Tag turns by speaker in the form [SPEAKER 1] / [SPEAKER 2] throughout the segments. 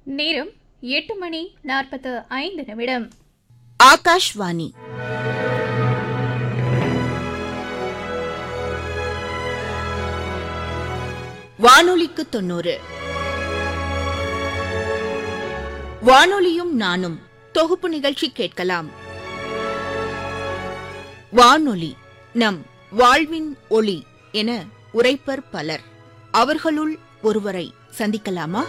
[SPEAKER 1] நேரம் எட்டு மணி நாற்பத்து ஐந்து நிமிடம்
[SPEAKER 2] ஆகாஷ்வாணி வானொலிக்கு தொண்ணூறு வானொலியும் நானும் தொகுப்பு நிகழ்ச்சி கேட்கலாம் வானொலி நம் வாழ்வின் ஒளி என உரைப்பர் பலர் அவர்களுள் ஒருவரை சந்திக்கலாமா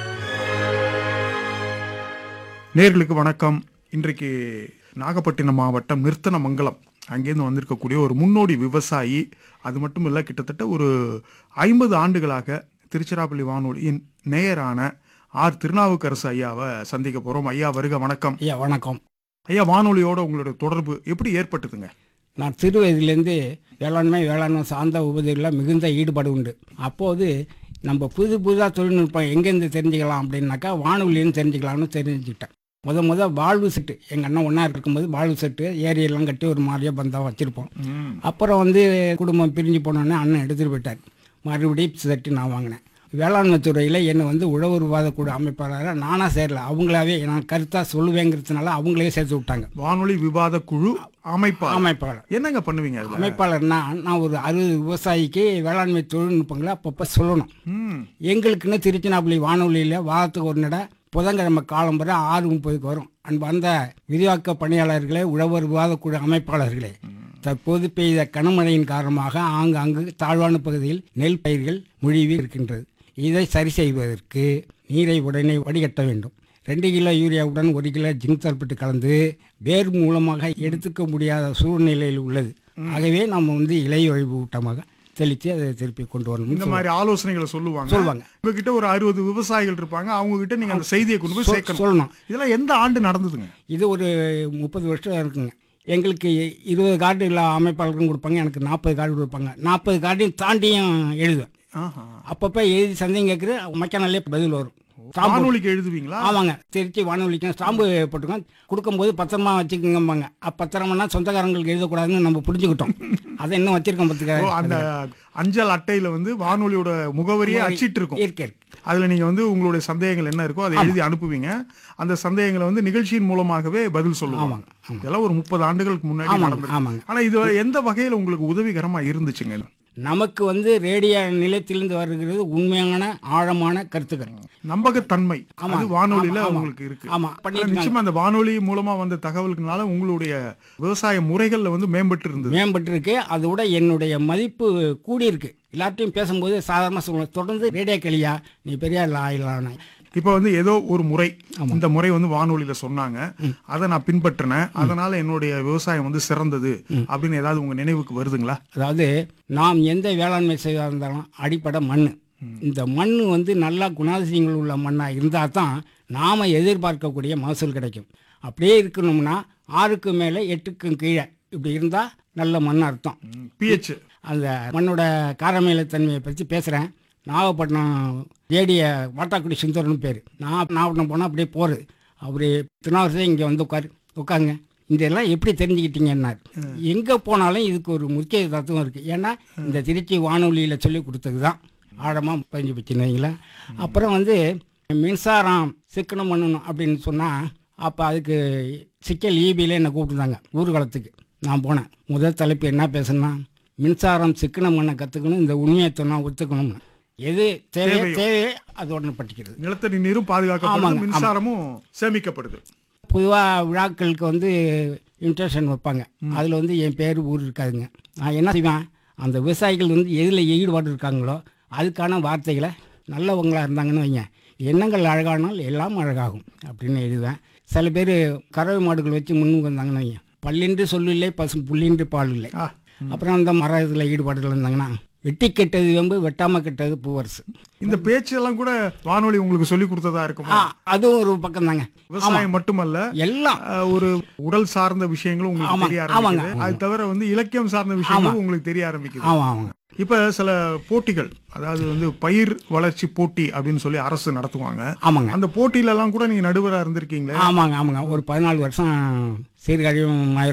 [SPEAKER 3] நேர்களுக்கு வணக்கம் இன்றைக்கு நாகப்பட்டினம் மாவட்டம் நிர்த்தனமங்கலம் அங்கேருந்து வந்திருக்கக்கூடிய ஒரு முன்னோடி விவசாயி அது மட்டும் இல்லை கிட்டத்தட்ட ஒரு ஐம்பது ஆண்டுகளாக திருச்சிராப்பள்ளி வானொலியின் நேயரான ஆர் திருநாவுக்கரசு ஐயாவை சந்திக்க போறோம் ஐயா வருக வணக்கம்
[SPEAKER 4] ஐயா வணக்கம்
[SPEAKER 3] ஐயா வானொலியோட உங்களுடைய தொடர்பு எப்படி ஏற்பட்டதுங்க
[SPEAKER 4] நான் சிறு வயதிலேருந்து வேளாண்மை வேளாண்மை சார்ந்த உபதிகளில் மிகுந்த ஈடுபாடு உண்டு அப்போது நம்ம புது புதுதாக தொழில்நுட்பம் எங்கேருந்து தெரிஞ்சுக்கலாம் அப்படின்னாக்கா வானொலின்னு தெரிஞ்சுக்கலாம்னு தெரிஞ்சுக்கிட்டேன் முத முத வாழ்வு செட்டு எங்கள் அண்ணன் ஒன்றா இருக்கும்போது வாழ்வு செட்டு ஏரியெல்லாம் கட்டி ஒரு மாதிரியாக பந்தா வச்சுருப்போம் அப்புறம் வந்து குடும்பம் பிரிஞ்சு போனோடனே அண்ணன் எடுத்துகிட்டு போயிட்டார் மறுபடியும் செட்டு நான் வாங்கினேன் வேளாண்மை துறையில் என்னை வந்து உழவர் விவாத குழு அமைப்பாளராக நானாக சேரல அவங்களாவே நான் கருத்தாக சொல்லுவேங்கிறதுனால அவங்களே சேர்த்து விட்டாங்க
[SPEAKER 3] வானொலி விவாத குழு அமைப்பா
[SPEAKER 4] அமைப்பாளர்
[SPEAKER 3] என்னங்க பண்ணுவீங்க அதுல
[SPEAKER 4] அமைப்பாளர்னா நான் ஒரு அறுபது விவசாயிக்கு வேளாண்மை தொழில்நுட்பங்களை அப்பப்போ சொல்லணும்
[SPEAKER 3] ம்,
[SPEAKER 4] எங்களுக்குன்னு திருச்சினாப்பள்ளி வானொலியில் வாரத்துக்கு ஒரு நட புதன்கிழமை காலம்பரை ஆறு முப்பதுக்கு வரும் அன்பு அந்த விரிவாக்க பணியாளர்களே உழவர் விவாதக்குழு அமைப்பாளர்களே தற்போது பெய்த கனமழையின் காரணமாக ஆங்காங்கு தாழ்வான பகுதியில் நெல் பயிர்கள் முழுவி இருக்கின்றது இதை சரி செய்வதற்கு நீரை உடனே வடிகட்ட வேண்டும் ரெண்டு கிலோ யூரியாவுடன் ஒரு கிலோ ஜிங்க் சல்பேட் கலந்து வேர் மூலமாக எடுத்துக்க முடியாத சூழ்நிலையில் உள்ளது ஆகவே நம்ம வந்து இலை ஒழிவு ஊட்டமாக தெளித்து அதை திருப்பி கொண்டு வரணும்
[SPEAKER 3] இந்த மாதிரி ஆலோசனைகளை சொல்லுவாங்க
[SPEAKER 4] சொல்லுவாங்க.
[SPEAKER 3] உங்ககிட்ட ஒரு அறுபது விவசாயிகள் இருப்பாங்க அவங்க கிட்ட நீங்க அந்த செய்தியை கொண்டு போய்
[SPEAKER 4] சொல்-
[SPEAKER 3] சேர்க்கணும்
[SPEAKER 4] சொல்லணும்
[SPEAKER 3] இதெல்லாம் எந்த ஆண்டு நடந்ததுங்க
[SPEAKER 4] இது ஒரு முப்பது வருஷம் இருக்குங்க எங்களுக்கு இருபது கார்டு எல்லா அமைப்பாளருக்கும் கொடுப்பாங்க எனக்கு நாற்பது கார்டு கொடுப்பாங்க நாற்பது கார்டையும் தாண்டியும் எழுதுவேன்
[SPEAKER 3] ஆஹா.
[SPEAKER 4] அப்பப்போ எழுதி சந்தேகம் கேட்குற மக்கானாலே பதில் வரும் ஸ்டாம்பு
[SPEAKER 3] வானொலிக்கு எழுதுவீங்களா
[SPEAKER 4] ஆமாங்க திருச்சி வானொலிக்கும் ஸ்டாம்பு போட்டுக்கோங்க கொடுக்கும்போது பத்திரமா வச்சுக்கோங்கம்பாங்க அப்ப பத்திரமானா சொந்தக்காரங்களுக்கு எழுதக்கூடாதுன்னு நம்ம புரிஞ்சுக்கிட்டோம் அதை இன்னும் வச்சிருக்கோம்
[SPEAKER 3] ஓ, அந்த
[SPEAKER 4] பார்த்துக்க
[SPEAKER 3] அஞ்சல் அட்டையில வந்து வானொலியோட முகவரியே அச்சிட்டு இருக்கும்
[SPEAKER 4] இருக்கு இருக்கு.
[SPEAKER 3] அதுல நீங்க வந்து உங்களுடைய சந்தேகங்கள் என்ன இருக்கோ அதை எழுதி அனுப்புவீங்க அந்த சந்தேகங்களை வந்து நிகழ்ச்சியின் மூலமாகவே பதில் சொல்லுவாங்க
[SPEAKER 4] ஆமாங்க, ஆமாங்க.
[SPEAKER 3] இதெல்லாம் ஒரு முப்பது ஆண்டுகளுக்கு முன்னாடி
[SPEAKER 4] ஆமாங்க
[SPEAKER 3] நடந்தது
[SPEAKER 4] ஆமாங்க
[SPEAKER 3] ஆனா இது எந்த வகையில உங்களுக்கு உதவிகரமா இருந்துச்சுங்க
[SPEAKER 4] நமக்கு வந்து ரேடியோ நிலையத்திலிருந்து வருகிறது உண்மையான ஆழமான கருத்துக்கள்
[SPEAKER 3] நம்பகத்தன்மை
[SPEAKER 4] ஆமா,
[SPEAKER 3] அது வானொலியில
[SPEAKER 4] ஆமா, ஆமா.
[SPEAKER 3] உங்களுக்கு இருக்கு
[SPEAKER 4] ஆமா
[SPEAKER 3] ஆனா
[SPEAKER 4] பண்ணிட்டு
[SPEAKER 3] நிச்சயமா அந்த வானொலி மூலமா வந்த தகவலுக்குனால உங்களுடைய விவசாய முறைகள்ல வந்து மேம்பட்டு இருந்தது
[SPEAKER 4] மேம்பட்டிருக்கு அதோட என்னுடைய மதிப்பு கூடியிருக்கு எல்லார்ட்டையும் பேசும்போது சாதாரணமாக சொல்லுவேன் தொடர்ந்து ரேடியோ கிளியா நீ பெரிய ஆயிலான
[SPEAKER 3] இப்ப வந்து ஏதோ ஒரு முறை இந்த முறை வந்து வானொலியில சொன்னாங்க அதை நான் பின்பற்றினேன் அதனால என்னுடைய விவசாயம் வந்து சிறந்தது அப்படின்னு ஏதாவது உங்க நினைவுக்கு வருதுங்களா
[SPEAKER 4] அதாவது நாம் எந்த வேளாண்மை செய்வதாக இருந்தாலும் அடிப்படை மண் இந்த மண் வந்து நல்லா குணாதிசயங்கள் உள்ள மண்ணாக இருந்தால் தான் நாம் எதிர்பார்க்கக்கூடிய மகசூல் கிடைக்கும் அப்படியே இருக்கணும்னா ஆறுக்கு மேலே எட்டுக்கும் கீழே இப்படி இருந்தால் நல்ல மண் அர்த்தம்
[SPEAKER 3] பிஹெச்
[SPEAKER 4] அந்த மண்ணோட காரமேலத்தன்மையை பற்றி பேசுகிறேன் நாகப்பட்டினம் ஜேடிய வாட்டாக்குடி சுந்தரம்னு பேர் நான் நாகப்பட்டினம் போனால் அப்படியே போகிறது அப்படி திருநாவரசே இங்கே வந்து உட்காரு உட்காருங்க இதெல்லாம் எப்படி தெரிஞ்சுக்கிட்டீங்கன்னாரு எங்கே போனாலும் இதுக்கு ஒரு முக்கிய தத்துவம் இருக்குது ஏன்னா இந்த திருச்சி வானொலியில் சொல்லி கொடுத்தது தான் ஆழமாக பதிஞ்சு வச்சுருந்தீங்களா அப்புறம் வந்து மின்சாரம் சிக்கனம் பண்ணணும் அப்படின்னு சொன்னால் அப்போ அதுக்கு சிக்கல் ஈபியில் என்னை கூப்பிட்டுருந்தாங்க ஊர்வலத்துக்கு நான் போனேன் முதல் தலைப்பு என்ன பேசுனா மின்சாரம் சிக்கனம் பண்ண கற்றுக்கணும் இந்த உண்மையை சொன்னா ஒத்துக்கணும்னு எது தேவையோ
[SPEAKER 3] தேவையோ.
[SPEAKER 4] தேவையோ அது உடனே பட்டிக்கிறது
[SPEAKER 3] நிலத்தடி நீரும் பாதுகாக்கப்படுது
[SPEAKER 4] ஆமாங்க, ஆமா.
[SPEAKER 3] மின்சாரமும் சேமிக்கப்படுது
[SPEAKER 4] பொதுவாக விழாக்களுக்கு வந்து இன்ட்ரெஷன் வைப்பாங்க அதில் வந்து என் பேர் ஊர் இருக்காதுங்க நான் என்ன செய்வேன் அந்த விவசாயிகள் வந்து எதில் ஈடுபாடு இருக்காங்களோ அதுக்கான வார்த்தைகளை நல்லவங்களாக இருந்தாங்கன்னு வைங்க எண்ணங்கள் அழகானால் எல்லாம் அழகாகும் அப்படின்னு எழுதுவேன் சில பேர் கறவை மாடுகள் வச்சு முன்னுக்கு வந்தாங்கன்னு வைங்க பல்லின்று சொல்லில்லை பசு புல்லின்று பால் இல்லை
[SPEAKER 3] ஆ,
[SPEAKER 4] அப்புறம் அந்த மர இதில் ஈடுபாடுகள் இருந்தாங்கன்னா வெட்டி கெட்டது வெம்பு வெட்டாமல் கெட்டது பூவரசு
[SPEAKER 3] இந்த பேச்செல்லாம் கூட வானொலி உங்களுக்கு சொல்லி கொடுத்ததா
[SPEAKER 4] ஆ
[SPEAKER 3] இருக்குமா
[SPEAKER 4] அதுவும் ஒரு பக்கம் தாங்க
[SPEAKER 3] விவசாயம் மட்டுமல்ல
[SPEAKER 4] எல்லாம்
[SPEAKER 3] அஹ், ஒரு உடல் சார்ந்த விஷயங்களும் உங்களுக்கு
[SPEAKER 4] ஆமாங்க,
[SPEAKER 3] தெரிய
[SPEAKER 4] ஆமாங்க.
[SPEAKER 3] ஆரம்பிக்குது அது தவிர வந்து இலக்கியம் சார்ந்த விஷயங்களும் உங்களுக்கு தெரிய ஆரம்பிக்குது
[SPEAKER 4] ஆமாம் ஆமாங்க
[SPEAKER 3] இப்ப சில போட்டிகள் அதாவது வந்து பயிர் வளர்ச்சி போட்டி அப்படின்னு சொல்லி அரசு நடத்துவாங்க
[SPEAKER 4] ஆமாங்க
[SPEAKER 3] அந்த போட்டியில எல்லாம் கூட நீங்க நடுவரா இருந்திருக்கீங்களே
[SPEAKER 4] ஆமாங்க ஆமாங்க ஒரு பதினாலு வருஷம் சீர்காழியும்